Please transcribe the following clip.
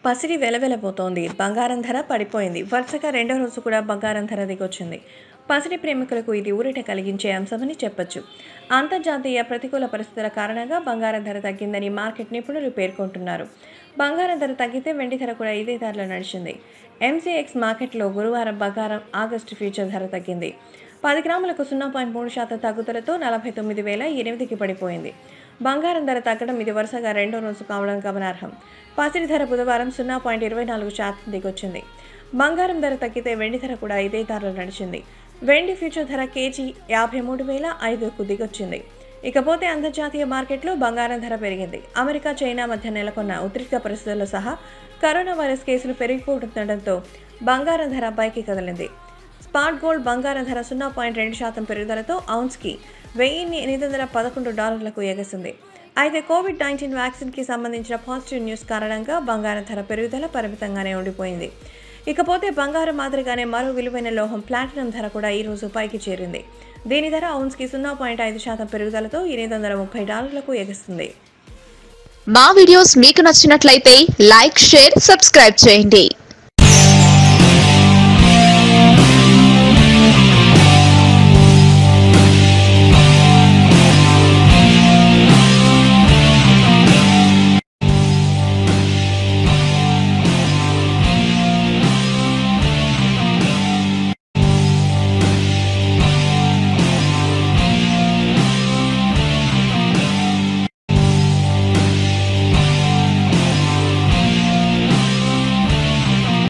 పసిడి వెలవెలబోతోంది బంగారం ధర పడిపోయింది వరుసగా రెండో రోజు కూడా బంగారం ధర దిగొచ్చింది పసిడి ప్రేమికులకు ఇది ఊరట కలిగించే అంశమని చెప్పొచ్చు అంతర్జాతీయ ప్రతికూల పరిస్థితుల కారణంగా బంగారం ధర తగ్గిందని మార్కెట్ నిపుణులు పేర్కొంటున్నారు బంగారం ధర తగ్గితే వెండి ధర కూడా ఇదే ధరలో నడిచింది ఎంసీఎక్స్ మార్కెట్లో గురువారం బంగారం ఆగస్టు ఫ్యూచర్ ధర తగ్గింది పది గ్రాములకు సున్నా పాయింట్ మూడు శాతం తగ్గుదలతో నలభై తొమ్మిది వేల ఎనిమిదికి పడిపోయింది బంగారం ధర తగ్గడం ఇది వరుసగా రెండో రోజు కావడం గమనార్హం పసిడి ధర బుధవారం సున్నా పాయింట్ ఇరవై నాలుగు శాతం దిగొచ్చింది బంగారం ధర తగ్గితే వెండి ధర కూడా ఇదే ధరలో నడిచింది వెండి ఫ్యూచర్ ధర కేజీ యాభై మూడు వేల ఐదుకు దిగొచ్చింది ఇకపోతే అంతర్జాతీయ మార్కెట్లో బంగారం ధర పెరిగింది అమెరికా చైనా మధ్య నెలకొన్న ఉద్రిక్త పరిస్థితుల్లో సహా కరోనా వైరస్ కేసులు పెరిగిపోతుండటంతో బంగారం ధర పైకి కదిలింది స్పాట్ గోల్డ్ బంగారం ధర సున్నా పాయింట్ రెండు శాతం పెరుగుదలతో ఔన్స్కి వెయ్యిన్ని ఎనిమిది వందల పదకొండు డాలర్లకు ఎగసింది అయితే కోవిడ్ నైన్టీన్ వ్యాక్సిన్కి సంబంధించిన పాజిటివ్ న్యూస్ కారణంగా బంగారం ధర పెరుగుదల పరిమితంగానే ఉండిపోయింది ఇకపోతే బంగారం మాదిరిగానే మరో విలువైన లోహం ప్లాటినం ధర కూడా ఈ రోజు పైకి చేరింది దీని ధర ఔన్స్కి సున్నా పాయింట్ ఐదు శాతం పెరుగుదలతో ఎనిమిది వందల ముప్పై డాలర్లకు ఎగుస్తుంది మా వీడియోస్ మీకు నచ్చినట్లయితే లైక్ షేర్ సబ్స్క్రైబ్ చేయండి